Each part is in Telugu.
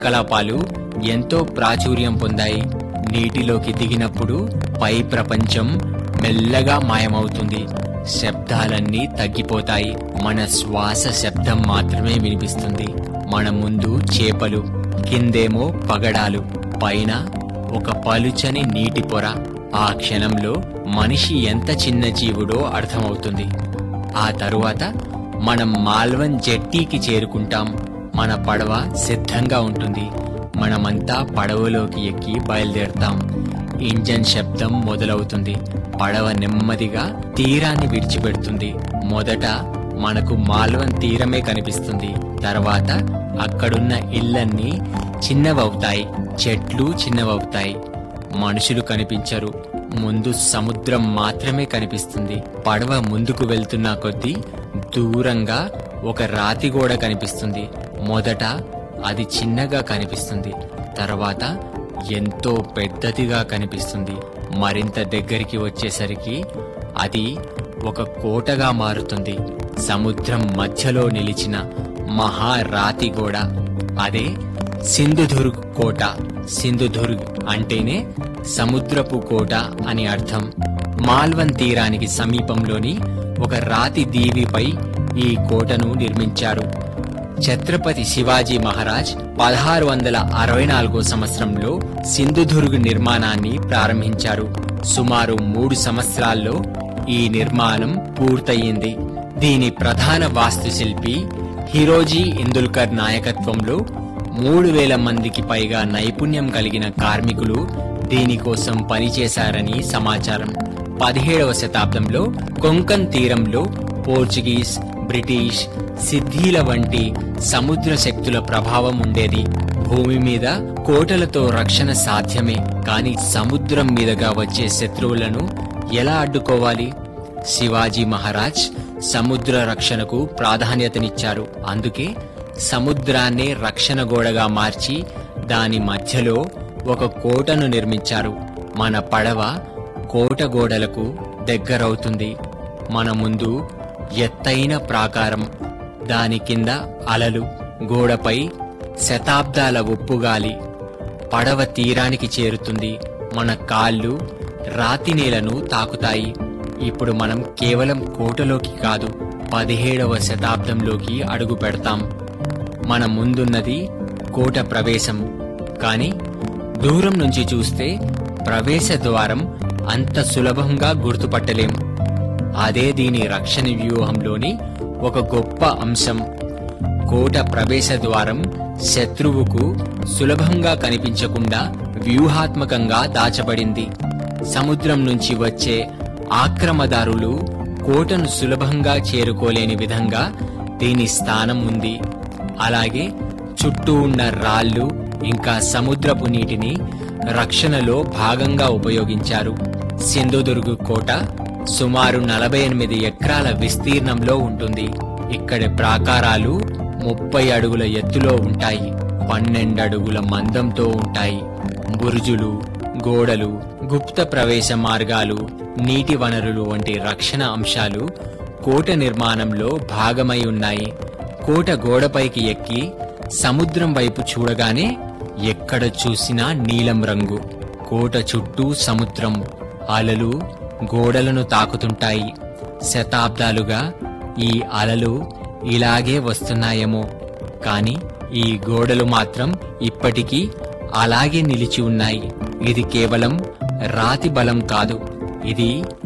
కలాపాలు ఎంతో ప్రాచుర్యం పొందాయి నీటిలోకి దిగినప్పుడు పై ప్రపంచం మెల్లగా మాయమవుతుంది శబ్దాలన్నీ తగ్గిపోతాయి మన శ్వాస శబ్దం మాత్రమే వినిపిస్తుంది మన ముందు చేపలు కిందేమో పగడాలు పైన ఒక పలుచని నీటి పొర ఆ క్షణంలో మనిషి ఎంత చిన్న జీవుడో అర్థమవుతుంది ఆ తరువాత మనం మాల్వన్ జెట్టీకి చేరుకుంటాం మన పడవ సిద్ధంగా ఉంటుంది మనమంతా పడవలోకి ఎక్కి బయలుదేరతాం ఇంజన్ శబ్దం మొదలవుతుంది పడవ నెమ్మదిగా తీరాన్ని విడిచిపెడుతుంది మొదట మనకు మాల్వన్ తీరమే కనిపిస్తుంది తర్వాత అక్కడున్న ఇళ్ళన్నీ చిన్నవవుతాయి చెట్లు చిన్నవవుతాయి మనుషులు కనిపించరు ముందు సముద్రం మాత్రమే కనిపిస్తుంది పడవ ముందుకు వెళ్తున్న కొద్దీ దూరంగా ఒక రాతి గోడ కనిపిస్తుంది మొదట అది చిన్నగా కనిపిస్తుంది తర్వాత ఎంతో పెద్దదిగా కనిపిస్తుంది మరింత దగ్గరికి వచ్చేసరికి అది ఒక కోటగా మారుతుంది సముద్రం మధ్యలో నిలిచిన మహారాతి గోడ అదే సింధుదుర్గ్ కోట సింధుదుర్గ్ అంటేనే సముద్రపు కోట అని అర్థం మాల్వన్ తీరానికి సమీపంలోని ఒక రాతి దీవిపై ఈ కోటను నిర్మించారు ఛత్రపతి శివాజీ మహారాజ్ పదహారు వందల అరవై నాలుగో సంవత్సరంలో సింధుదుర్గ్ నిర్మాణాన్ని ప్రారంభించారు సుమారు మూడు సంవత్సరాల్లో ఈ నిర్మాణం పూర్తయింది దీని ప్రధాన వాస్తుశిల్పి హిరోజీ ఇందుల్కర్ నాయకత్వంలో మూడు వేల మందికి పైగా నైపుణ్యం కలిగిన కార్మికులు దీనికోసం పనిచేశారని సమాచారం పదిహేడవ శతాబ్దంలో కొంకన్ తీరంలో పోర్చుగీస్ బ్రిటిష్ సిద్ధీల వంటి సముద్ర శక్తుల ప్రభావం ఉండేది భూమి మీద కోటలతో రక్షణ సాధ్యమే కాని సముద్రం మీదుగా వచ్చే శత్రువులను ఎలా అడ్డుకోవాలి శివాజీ మహారాజ్ సముద్ర రక్షణకు ప్రాధాన్యతనిచ్చారు అందుకే సముద్రాన్నే రక్షణ గోడగా మార్చి దాని మధ్యలో ఒక కోటను నిర్మించారు మన పడవ కోట గోడలకు దగ్గరవుతుంది మన ముందు ఎత్తైన ప్రాకారం దాని కింద అలలు గోడపై శతాబ్దాల ఉప్పుగాలి పడవ తీరానికి చేరుతుంది మన కాళ్ళు రాతి నేలను తాకుతాయి ఇప్పుడు మనం కేవలం కోటలోకి కాదు పదిహేడవ శతాబ్దంలోకి అడుగు పెడతాం మన ముందున్నది కోట ప్రవేశం కాని దూరం నుంచి చూస్తే ప్రవేశ ద్వారం అంత సులభంగా గుర్తుపట్టలేం అదే దీని రక్షణ వ్యూహంలోని ఒక గొప్ప అంశం కోట ప్రవేశ ద్వారం శత్రువుకు సులభంగా కనిపించకుండా వ్యూహాత్మకంగా దాచబడింది సముద్రం నుంచి వచ్చే ఆక్రమదారులు కోటను సులభంగా చేరుకోలేని విధంగా దీని స్థానం ఉంది అలాగే చుట్టూ ఉన్న రాళ్ళు ఇంకా సముద్రపు నీటిని రక్షణలో భాగంగా ఉపయోగించారు సింధుదుర్గ్ కోట సుమారు నలభై ఎనిమిది ఎకరాల విస్తీర్ణంలో ఉంటుంది ఇక్కడి ప్రాకారాలు ముప్పై అడుగుల ఎత్తులో ఉంటాయి పన్నెండు అడుగుల మందంతో ఉంటాయి బురుజులు గోడలు గుప్త ప్రవేశ మార్గాలు నీటి వనరులు వంటి రక్షణ అంశాలు కోట నిర్మాణంలో భాగమై ఉన్నాయి కోట గోడపైకి ఎక్కి సముద్రం వైపు చూడగానే ఎక్కడ చూసినా నీలం రంగు కోట చుట్టూ సముద్రం అలలు గోడలను తాకుతుంటాయి శతాబ్దాలుగా ఈ అలలు ఇలాగే వస్తున్నాయేమో కాని ఈ గోడలు మాత్రం ఇప్పటికీ అలాగే నిలిచి ఉన్నాయి ఇది కేవలం రాతి బలం కాదు ఇది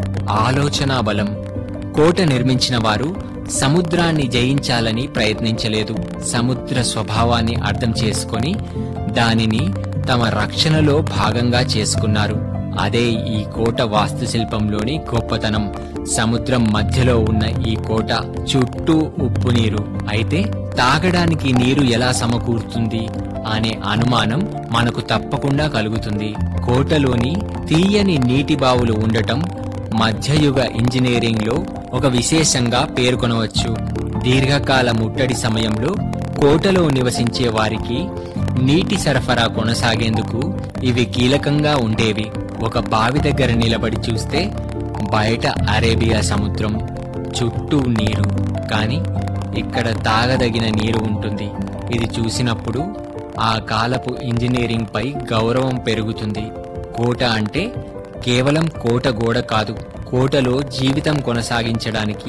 ఆలోచనా బలం కోట నిర్మించిన వారు సముద్రాన్ని జయించాలని ప్రయత్నించలేదు సముద్ర స్వభావాన్ని అర్థం చేసుకొని దానిని తమ రక్షణలో భాగంగా చేసుకున్నారు అదే ఈ కోట వాస్తుశిల్పంలోని గొప్పతనం సముద్రం మధ్యలో ఉన్న ఈ కోట చుట్టూ ఉప్పు నీరు అయితే తాగడానికి నీరు ఎలా సమకూరుతుంది అనే అనుమానం మనకు తప్పకుండా కలుగుతుంది కోటలోని తీయని నీటి బావులు ఉండటం మధ్యయుగ ఇంజనీరింగ్ లో ఒక విశేషంగా పేర్కొనవచ్చు దీర్ఘకాల ముట్టడి సమయంలో కోటలో నివసించే వారికి నీటి సరఫరా కొనసాగేందుకు ఇవి కీలకంగా ఉండేవి ఒక బావి దగ్గర నిలబడి చూస్తే బయట అరేబియా సముద్రం చుట్టూ నీరు కానీ ఇక్కడ తాగదగిన నీరు ఉంటుంది ఇది చూసినప్పుడు ఆ కాలపు ఇంజనీరింగ్ పై గౌరవం పెరుగుతుంది కోట అంటే కేవలం కోట గోడ కాదు కోటలో జీవితం కొనసాగించడానికి